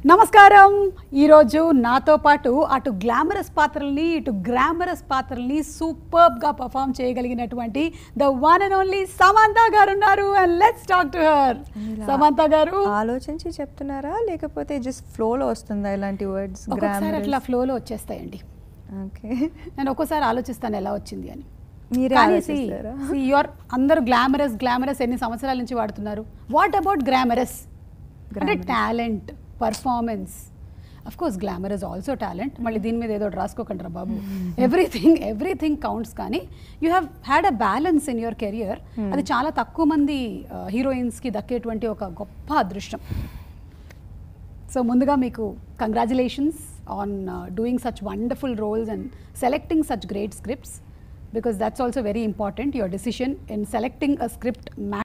నమస్కారం ఈరోజు నాతో పాటు అటు గ్లామరస్ పాత్రల్ని ఇటు గ్రామరస్ పాత్రల్ని సూపర్బ్గా పర్ఫామ్ చేయగలిగినటువంటి the one and only Samantha garu ఉన్నారు and let's talk to her ఇలా సమంత గారు ఆలోచించి చెప్తున్నారా లేకపోతే జస్ట్ ఫ్లోలో వస్తుందా ఇలాంటి వర్డ్స్ ఒక్కొక్కసారి అట్లా ఫ్లోలో వచ్చేస్తాయండి ఓకే నేను ఒక్కోసారి ఆలోచిస్తాను ఎలా వచ్చింది అని మీరే కానీ ఆలోచిస్తారా యువర్ అందరూ గ్లామరస్ గ్లామరస్ ఎన్ని సంవత్సరాల నుంచి వాడుతున్నారు వాట్ అబౌట్ గ్లామరస్ అంటే Glamorous. Talent performance of course glamour is also talent మళ్ళీ దీని మీద ఏదో ఒకటి రాసుకోకండి రా బాబు ఎవ్రీథింగ్ ఎవ్రీథింగ్ కౌంట్స్ కానీ you have had a balance in your career అది చాలా తక్కువ మంది హీరోయిన్స్కి దక్కేటువంటి ఒక గొప్ప అదృష్టం సో ముందుగా మీకు congratulations on doing such wonderful roles and selecting such great scripts because that's also very important your decision in selecting a script